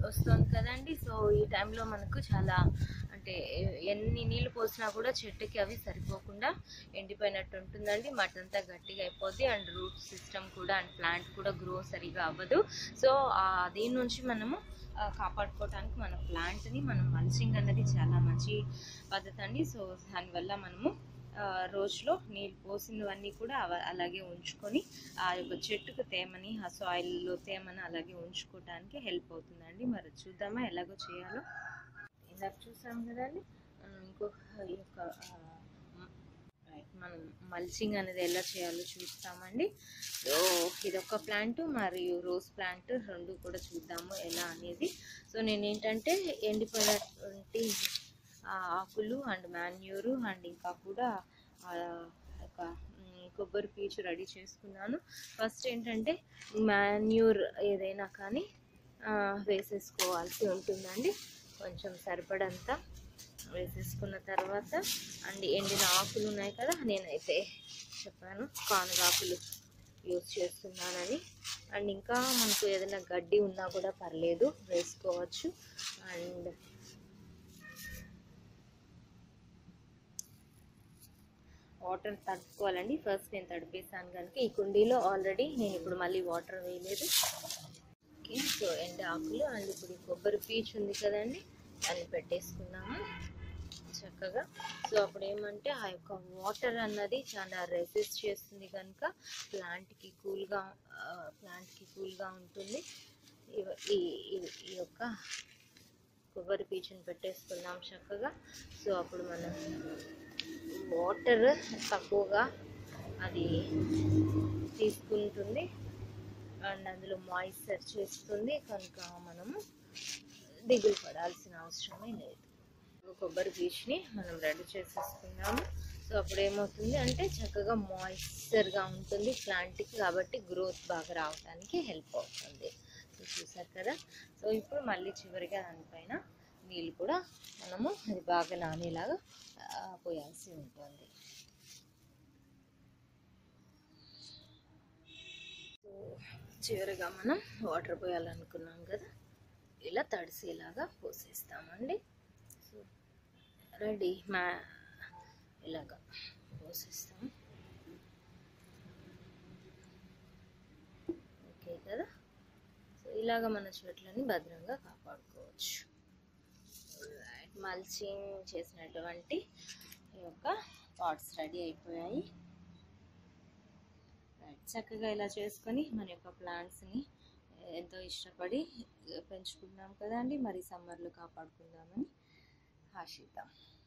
వస్తుంది కదండి సో ఈ టైంలో మనకు చాలా అంటే ఎన్ని నీళ్ళు పోసినా కూడా చెట్టుకి అవి సరిపోకుండా ఎండిపోయినట్టు ఉంటుందండి మట్టి అంతా గట్టిగా అయిపోద్ది అండ్ రూట్ సిస్టమ్ కూడా అండ్ ప్లాంట్ కూడా గ్రో సరిగా అవ్వదు సో ఆ దీని నుంచి మనము ఆ, కాపాడుకోవడానికి మన ప్లాంట్ని మనం మల్చింగ్ అన్నది చాలా మంచి పద్ధతి అండి సో దానివల్ల మనము ఆ, రోజులో నీళ్ళు పోసినవన్నీ కూడా అవ- అలాగే ఉంచుకొని ఆ యొక్క చెట్టుకు తేమని ఆ సాయిల్లో తేమని అలాగే ఉంచుకోవడానికి హెల్ప్ అవుతుందండి మరి చూద్దామా ఎలాగో చేయాలో ఇందాక చూసాం కదండి మనం ఇంకొక ఈ యొక్క ఆ, మ- రైట్, మనం మల్చింగ్ అనేది ఎలా చేయాలో చూస్తామండి సో ఇదొక ప్లాంట్ మరియు రోజ్ ప్లాంట్ రెండు కూడా చూద్దాము ఎలా అనేది సో నేను ఏంటంటే ఎండిపోయినటువంటి ఆ ఆకులు అండ్ మాన్యూరు అండ్ ఇంకా కూడా ఆ ఒక మ్, కొబ్బరి పీచు రెడీ చేసుకున్నాను ఫస్ట్ ఏంటంటే మాన్యూర్ ఏదైనా కానీ ఆ, వేసేసుకోవాల్సి ఉంటుందండి కొంచెం సరిపడంతా వేసేసుకున్న తర్వాత అండ్ ఎండిన ఆకులు ఉన్నాయి కదా నేనైతే చెప్పాను కానుగాకులు యూజ్ చేస్తున్నానని అండ్ ఇంకా మనకు ఏదైనా గడ్డి ఉన్నా కూడా పర్లేదు వేసుకోవచ్చు అండ్ వాటర్ తడుపుకోవాలండి ఫస్ట్ నేను తడిపేసాను కనుక ఈ కుండీలో ఆల్రెడీ నేను ఇప్పుడు మళ్ళీ వాటర్ వేయలేదు ఓకే సో ఎండ ఆకులు అండ్ ఇప్పుడు ఈ కొబ్బరి పీచు ఉంది కదండి దాన్ని పెట్టేసుకున్నాము చక్కగా సో అప్పుడు ఏమంటే ఆ యొక్క వాటర్ అన్నది చాలా రెసిస్ట్ చేస్తుంది కనుక ప్లాంట్కి కూల్గా ప్లాంట్కి కూల్గా ఉంటుంది ఇవ- ఈ ఈ- ఈ యొక్క కొబ్బరి పీచుని పెట్టేసుకున్నాం చక్కగా సో అప్పుడు మనం వాటర్ తక్కువగా అది తీసుకుంటుంది అండ్ అందులో మాయిశ్చర్ చేస్తుంది కనుక మనము దిగులు పడాల్సిన అవసరమే లేదు కొబ్బరి పీచుని మనం రెడీ చేసేసుకున్నాము సో అప్పుడు ఏమవుతుంది అంటే చక్కగా మాయిశ్చర్గా ఉంటుంది ప్లాంట్కి కాబట్టి గ్రోత్ బాగా రావడానికి హెల్ప్ అవుతుంది సో చూసారు కదా సో ఇప్పుడు మళ్ళీ చివరిగా దానిపైన నీళ్ళు కూడా మనము అది బాగా నానేలాగా ఆ, పోయాల్సి ఉంటుంది సో చివరిగా మనం వాటర్ పోయాలనుకున్నాం కదా ఇలా తడిసేలాగా పోసేస్తామండి సో రెడీ మా ఇలాగా పోసేస్తాం ఓకే కదా సో ఇలాగ మన చెట్లని భద్రంగా కాపాడుకోవచ్చు రైట్ మల్చింగ్ చేసినటువంటి ఈ యొక్క పాట్స్ రెడీ అయిపోయాయి రైట్ చక్కగా ఇలా చేసుకొని మన యొక్క ప్లాంట్స్ని ఎంతో ఇష్టపడి పెంచుకున్నాం కదండి మరి సమ్మర్లో కాపాడుకుందామని ఆశిద్దాం